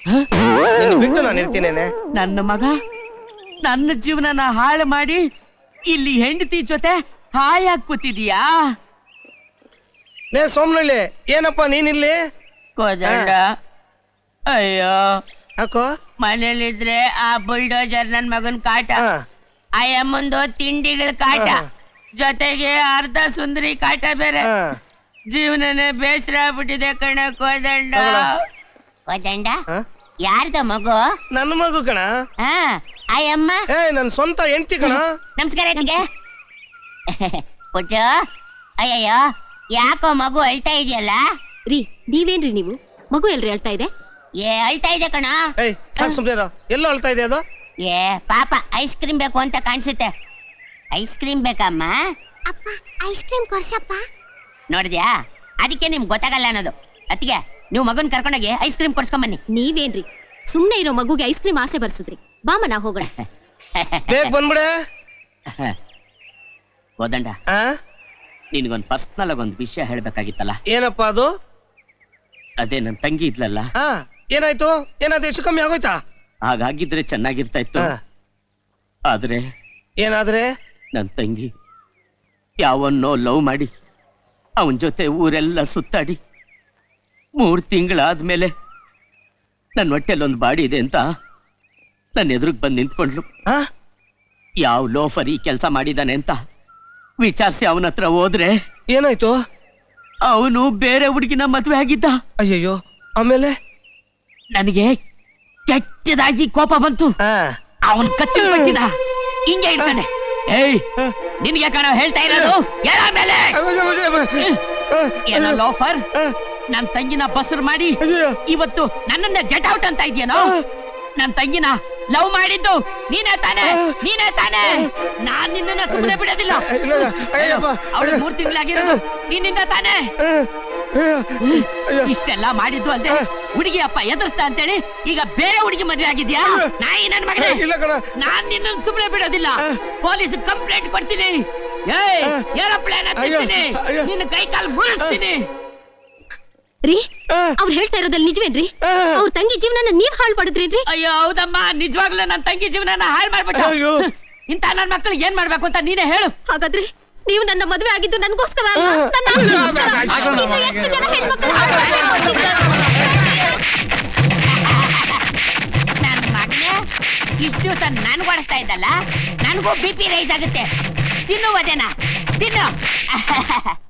ನಿನ್ನ ಬಿಟ್ಟು ನಾನು ಇರ್ತೀನೇನೆ ನನ್ನ ಮಗ ನನ್ನ ಜೀವನನ ಹಾಳು ಮಾಡಿ ಇಲ್ಲಿ ಹೆಂಡತಿ ಜೊತೆ ಹಾಯಾಗಿ ಕೂತಿದೀಯಾ ಲೇ ಸೋಮನಳ್ಳಿ ಏನಪ್ಪ ನೀನಿಲ್ಲಿ ಕೋದಂಡ ಅಯ್ಯೋ ಯಾಕೋ ಮನೇಲಿದ್ರೆ ಆ ಬುಲ್ಡೋಜರ್ ನನ್ ಮಗನ್ ಕಾಟ ಹಾ ಆ ಅಮ್ಮಂದು ತಿಂಡಿಗಳ ಕಾಟ ಹಾ. ಜೊತೆಗೆ ಅರ್ಧ ಸುಂದರಿ ಕಾಟ ಬೇರೆ ಹಾ ಜೀವನನೇ ಬೇಸರ ಆಗ್ಬಿಟ್ಟಿದೆ ಕಣ ಕೋದಂಡ ಕೋದಂಡ ಹಾ? ಯಾರ್ದ ಮಗು ನನ್ನ ಮಗು ಕಣ ಹಾ ಅಯ್ಯಮ್ಮ ಏ ನನ್ನ ಸ್ವಂತ ಹೆಂಡತಿ ಕಣ ನಮಸ್ಕಾರ ನಿಮಗೆ ಪುಟ್ಟು ಅಯ್ಯಯ್ಯೋ ಯಾಕೋ ಮಗು ಅಳ್ತಾ ಇದೆಯಲ್ಲ ರೀ ನೀವೇನ್ರಿ ನೀವು ಮಗು ಎಲ್ರಿ ಹೇಳ್ತಾ ಇದೆ ಏ ಅಳ್ತಾ ಇದೆ ಕಣ ಏಯ್ ಸಾಕು ಸುಮ್ಮನೆ ಎಲ್ಲೋ ಅಳ್ತಾ ಇದೆ ಅದು ಏ ಪಾಪ ಐಸ್ ಕ್ರೀಮ್ ಬೇಕು ಅಂತ ಕಾಣಿಸುತ್ತೆ ಐಸ್ ಕ್ರೀಮ್ ಬೇಕಮ್ಮ ಅಪ್ಪ ಐಸ್ ಕ್ರೀಮ್ ಕೊಡ್ಸಪ್ಪ ನೋಡಿದ್ಯಾ ಅದಕ್ಕೆ ನಿಮ್ಗೆ ಗೊತ್ತಾಗಲ್ಲ ಅನ್ನೋದು ಅತ್ತಿಗೆ ನೀವು ಮಗನ್ ಕರ್ಕೊಂಡೋಗಿ ಐಸ್ ಕ್ರೀಮ್ ಕೊಡ್ಸ್ಕೊಂಬನ್ನಿ ನೀವೇನ್ರಿ ಸುಮ್ನೆ ಇರೋ ಮಗುಗೆ ಐಸ್ ಕ್ರೀಮ್ ಆಸೆ ಬರ್ಸಿದ್ರಿ ಬಾಮ ನಾ ಹೋಗೋಣ ಬೇಗ ಬಂದ್ಬಿಡೆ ಹೋದಂಡ ಆ ನಿನ್ಗೊಂದು ಪರ್ಸ್ನಲ್ ಆಗಿ ಒಂದು ವಿಷಯ ಹೇಳ್ಬೇಕಾಗಿತ್ತಲ್ಲ ಏನಪ್ಪ ಅದು ಅದೇ ನನ್ನ ತಂಗಿ ಇದ್ಲಲ್ಲ ಆ ಏನಾಯ್ತು ಏನಾದ್ರು ಹೆಚ್ಚು ಕಮ್ಮಿ ಆಗೋಯ್ತಾ ಹಾಗಾಗಿದ್ರೆ ಚೆನ್ನಾಗಿರ್ತಾ ಇತ್ತು ಆ, ಆದ್ರೆ ಏನಾದ್ರೆ ನನ್ನ ತಂಗಿ ಯಾವನ್ನೋ ಲವ್ ಮಾಡಿ ಅವನ ಜೊತೆ ಊರೆಲ್ಲ ಸುತ್ತಾಡಿ ಮೂರು ತಿಂಗಳಾದ್ಮೇಲೆ ನನ್ನ ಹೊಟ್ಟೆಲ್ ಒಂದು ಬಾಡಿ ಇದೆ ಅಂತ ನನ್ನ ಎದುರಿಗೆ ಬಂದು ನಿಂತ್ಕೊಂಡ್ಲು ಆ ಯಾವ ಲೋಫರ್ ಈ ಕೆಲಸ ಮಾಡಿದಾನೆ ಅಂತ ವಿಚಾರಿಸಿ ಅವನ ಹತ್ರ ಹೋದ್ರೆ ಏನಾಯ್ತು ಅವನು ಬೇರೆ ಹುಡುಗಿನ ಮದುವೆ ಆಗಿದ್ದ ಅಯ್ಯಯ್ಯೋ ಆಮೇಲೆ ನನಗೆ ಕೆಟ್ಟದಾಗಿ ಕೋಪ ಬಂತು ಆ ಅವನ್ ಕತ್ತಿ ಬಿಟ್ಟಿದ ಹಿಂಗೆ ಇಡ್ತಾನೆ ಏಯ್ ನಿನ್ಗೆ ಕಣ ಹೇಳ್ತಾ ಇರೋದು ಯಾರ ಮೇಲೆ ಏನೋ ಲೋಫರ್ ನನ್ ತಂಗಿನ ಬಸರು ಮಾಡಿ ಅಯ್ಯಯ್ಯೋ. ಇವತ್ತು ನನ್ನನ್ನ ಗೆಟ್ ಔಟ್ ಅಂತ ಇದೆಯೇನೋ ನನ್ ತಂಗಿನ ಲವ್ ಮಾಡಿದ್ದು ನೀನೇ ತಾನೆ ನೀನೇ ತಾನೆ ನಾನ್ ನಿನ್ನನ್ನ ಸುಮ್ಮನೆ ಬಿಡೋದಿಲ್ಲ ಇಲ್ಲ, ಅಯ್ಯಪ್ಪ, ಅವಳು ಅಯ್ಯೋ. ಮೂರ್ ತಿಂಗಳಾಗಿರೋದು ನಿನ್ನಿಂದ ತಾನೆ ಇಷ್ಟೆಲ್ಲ ಮಾಡಿದ್ದು ಅಲ್ದೆ ಹುಡುಗಿ ಅಪ್ಪ ಎದುರಿಸ್ತಾ ಅಂತೇಳಿ ಈಗ ಬೇರೆ ಹುಡುಗಿ ಮದ್ವೆ ಆಗಿದ್ಯಾ ನಾಯಿ ನನ್ ಮಗನೇ ಇಲ್ಲ ಕಣ ನಾನ್ ನಿನ್ನ ಸುಮ್ಮನೆ ಬಿಡೋದಿಲ್ಲ ಪೊಲೀಸ್ ಕಂಪ್ಲೇಂಟ್ ಕೊಡ್ತೀನಿ ಏಯ್ ಏರೋಪ್ಲೇನ್ ಹತ್ತಿಸ್ತೀನಿ ಅಯ್ಯೋ. ನಿನ್ನ ಕೈ ಕಾಲು ಮುರಿಸ್ತೀನಿ ರೀ ಅವ್ರು ಹೇಳ್ತಾ ಇರೋದಲ್ಲಿ ನಿಜವೇನ್ರಿ ಅವ್ರ ತಂಗಿ ಜೀವನನ ನೀವ್ ಹಾಳು ಮಾಡಿದ್ರೇನ್ರಿ ಅಯ್ಯೋ ಹೌದಮ್ಮ ನಿಜವಾಗ್ಲೂ ನನ್ನ ತಂಗಿ ಜೀವನನ ಹಾಳು ಮಾಡ್ಬಿಟ್ಟು ಅಯ್ಯೋ. ಇಂತ ನನ್ ಮಕ್ಳು ಏನ್ ಮಾಡ್ಬೇಕು ಅಂತ ನೀನೇ ಹೇಳು ಹಾಗಾದ್ರೆ ನೀವು ನನ್ನ ಮದುವೆ ಆಗಿದ್ದು ನನ್ಗೋಸ್ಕರ ಅಲ್ಲ ನನ್ನ ಆಸ್ತಿಗೋಸ್ಕರ. ಇನ್ನು ಎಷ್ಟು ಜನ ಹೆಣ್ಮಕ್ಳು ಹಾಳು ಮಾಡ್ಬೇಕು ನನ್ ಮಗನೇ ಇಷ್ಟು ದಿವಸ ನನ್ಗೆ ಓಡಿಸ್ತಾ ಇದ್ದಲ್ಲ ನನಗೂ ಬಿ ಪಿ ರೈಸ್ ಆಗುತ್ತೆ ತಿನ್ನು ವದನ ತಿನ್ನು